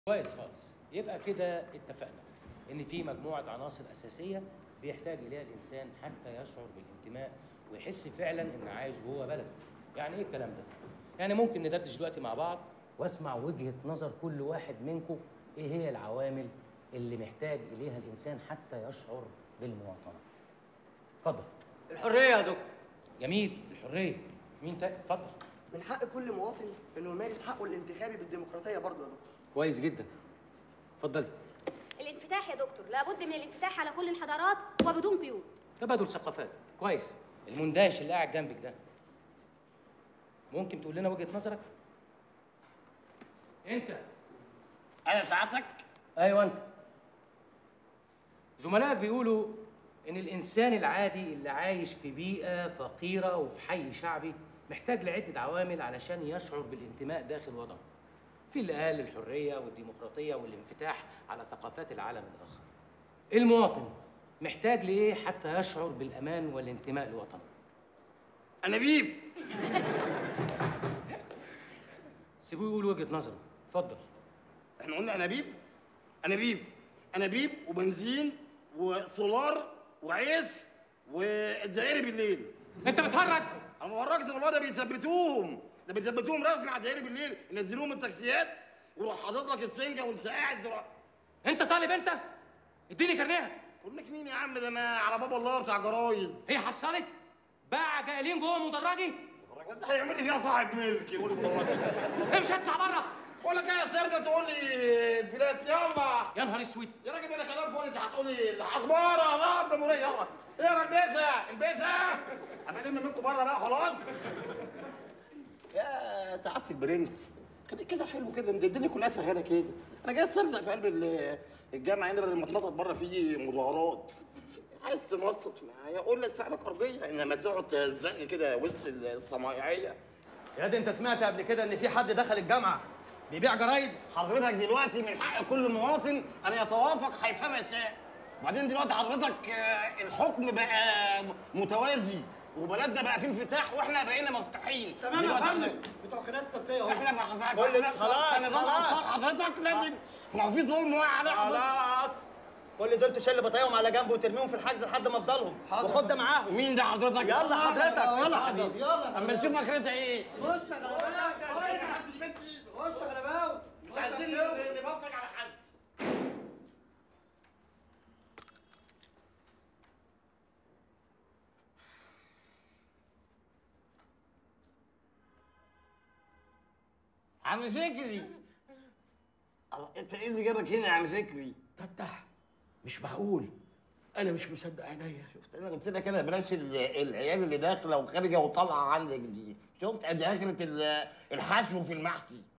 كويس خالص يبقى كده اتفقنا ان في مجموعه عناصر اساسيه بيحتاج اليها الانسان حتى يشعر بالانتماء ويحس فعلا ان عايش جوه بلده يعني ايه الكلام ده يعني ممكن ندردش دلوقتي مع بعض واسمع وجهه نظر كل واحد منكم ايه هي العوامل اللي محتاج اليها الانسان حتى يشعر بالمواطنه اتفضل الحريه يا دكتور جميل الحريه مين تاني اتفضل من حق كل مواطن انه يمارس حقه الانتخابي بالديمقراطيه برضه يا دكتور كويس جدا اتفضلي الانفتاح يا دكتور لابد من الانفتاح على كل الحضارات وبدون قيود تبادل ثقافات كويس المندهش اللي قاعد جنبك ده ممكن تقول لنا وجهه نظرك انت انا ساعتك ايوه انت زملائك بيقولوا ان الانسان العادي اللي عايش في بيئه فقيره وفي حي شعبي محتاج لعده عوامل علشان يشعر بالانتماء داخل وطنه في اللي قال الحريه والديمقراطيه والانفتاح على ثقافات العالم الاخر المواطن محتاج لايه حتى يشعر بالامان والانتماء لوطنه انابيب سيبوه يقول وجهه نظره اتفضل احنا قلنا انابيب انابيب انابيب وبنزين وسولار وعيس والدائري بالليل انت بتهرج انا ما بوركش والله ده بيثبتوهم ده بيثبتوهم رسمي على الدائري بالليل ينزلوهم من التاكسيات ويروح حاطط لك السنجه وانت قاعد درا- انت طالب انت اديني كارنيه كلك مين يا عم ده انا على باب الله بتاع جرايد هي حصلت باع جايلين جوه مدرجي الراجل ده هيعمل لي فيها صاحب ملك يقول لي بالراجل امشي اطلع بره بقول لك ايه يا سردة تقول لي بلاد يلا يا نهار اسود يا راجل انا كلام فاضي انت هتقول لي الاخبار بقى الجمهوريه يلا اقرا البيتها البيتها ابقى الم منكم بره بقى خلاص يا سعاده البرنس خليك كده حلو كده ده الدنيا كلها شغاله كده انا جاي استرزق في قلب ال- الجامعه هنا بدل ما اتنطط بره في مظاهرات عايز تنصت معايا قول لي ادفع لك ارضيه انما تقعد تهزقني كده وسط الصنايعيه يا دي انت سمعت قبل كده ان في حد دخل الجامعه بيبيع جرايد حضرتك دلوقتي من حق كل مواطن ان يتوافق حيثما يشاء وبعدين دلوقتي حضرتك آه، الحكم بقى متوازي وبلدنا بقى فيه انفتاح واحنا بقينا مفتوحين تمام يا دلوقتي فندم بتوع قناه السبتيه احنا اهو احنا كل- خلاص، نظام خلاص. أبطال حضرتك لازم ما هو في ظلم واقع على حضرتك خلاص كل دول تشيل بطايقهم على جنب وترميهم في الحجز لحد ما افضلهم وخد ده معاهم مين ده حضرتك؟ يلا حضرتك يلا اتفضل. حبيبي يلا اما نشوف اخرتها ايه خش يا غلباوي خش يا غلباوي مش عايزين نبطل على حد عم فكري الله انت ايه اللي جابك هنا يا عم فكري؟ فتح مش معقول انا مش مصدق عينيا شفت انا قلت لك انا بلاش ال- العيال اللي داخله وخارجه وطالعه عندك دي شفت ادي اخره ال- الحشو في المحشي